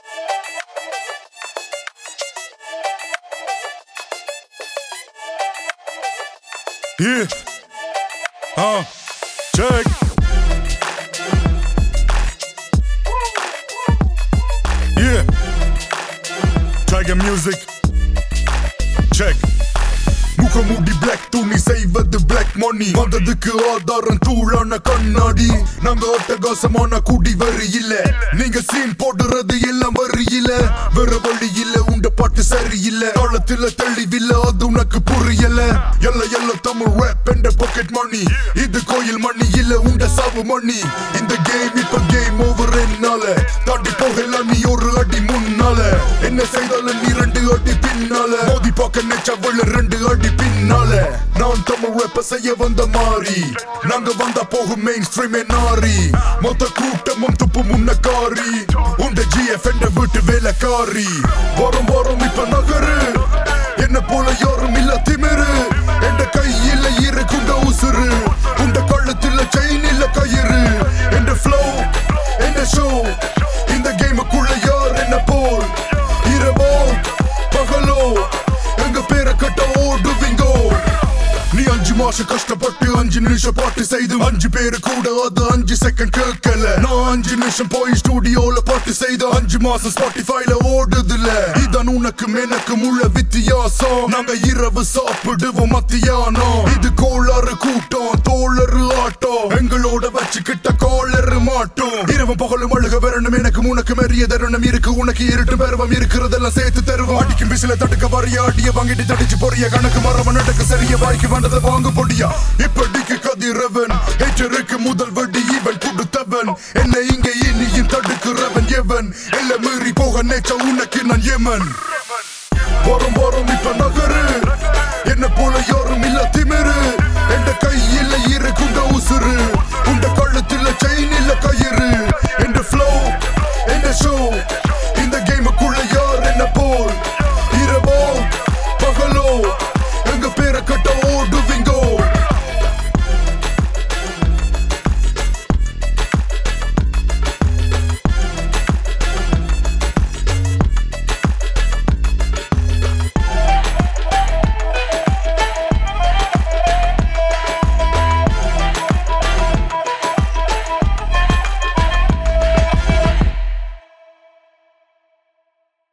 Yeah. Uh. Check. Yeah. Tiger music. Check. முகமூடி black துணி செய்வது பிளாக் மணி வந்ததுக்கு ஆதாரம் தூளான கண்ணாடி நாங்க அட்டகாசமான குடி வரி இல்ல நீங்க சீன் போடுறது எல்லாம் வரி இல்ல வேற வழி இல்ல உண்ட பாட்டு சரியில்லை காலத்துல தெளிவில்ல அது உனக்கு புரியல எல்ல எல்ல தமிழ் ரேப் என்ற பாக்கெட் மணி இது கோயில் மணி இல்ல உண்ட சாவு மணி இந்த கேம் இப்ப கேம் ஓவர் என்னால தாண்டி போகலாம் நீ ஒரு அடி முன்னால என்ன செய்தாலும் நீ ரெண்டு அடி பின்னால மோதி பார்க்க நெச்சவள ரெண்டு அடி பின்னால நான் தமிழ் ரேப்ப செய்ய வந்த மாறி நாங்க வந்தா போகும் மெயின் ஸ்ட்ரீம் நாரி மொத்த கூட்டமும் துப்பு முன்னக்காரி உண்ட ஜிஎஃப் என்ற வீட்டு வேலைக்காரி வரும் வரும் இப்ப நகரு என்ன போல யாரும் இல்ல திமிரு என்ற கையில இருக்குண்ட உசுறு உண்ட கழுத்துல செயின் இல்ல கயிறு என்ற ஃப்ளோ என்ற ஷோ இந்த கேமுக்குள்ள யார் என்ன போல் இரவோ பகலோ எங்க பேரை கட்ட ஓடுவீங்கோ நீ அஞ்சு மாசம் கஷ்டப்பட்டு அஞ்சு நிமிஷம் பாட்டு செய்து அஞ்சு பேரு கூட அது அஞ்சு செகண்ட் கேட்கல நான் அஞ்சு நிமிஷம் போய் ஸ்டூடியோல பாட்டு செய்து அஞ்சு மாசம் ஸ்பாட்டிஃபைல ஓடுதுல இதான் உனக்கு எனக்கு முள்ள வித்தியாசம் நாங்க இரவு சாப்பிடுவோம் மத்தியானம் இது கோளாறு கூட்டம் தோழரு ஆட்டம் எங்களோட வச்சுக்கிட்ட கோளறு மாட்டோம் இரவும் பகலும் அழுக வரணும் எனக்கு உனக்கு மெரிய தருணம் இருக்கு உனக்கு இருட்டு பருவம் இருக்கிறதெல்லாம் சேர்த்து தருவோம் அடிக்கும் விசில தடுக்க வரிய அடிய வாங்கிட்டு தடிச்சு பொரிய கணக்கு மரவ நடக்க சரிய வாய்க்கு வந்ததை வாங்க பொடியா இப்படிக்கு கதிரவன் ஹெச்சருக்கு முதல் வடி இவன் கொடுத்தவன் என்னை இங்க இனியும் தடுக்கிறவன் எவன் எல்ல மீறி போக நேச்ச உனக்கு நான் எமன் வரும் வரும் இப்ப நகரு என்ன போல யாரும் இல்ல திமிரு என்ற கையில இருக்குண்ட உசுறு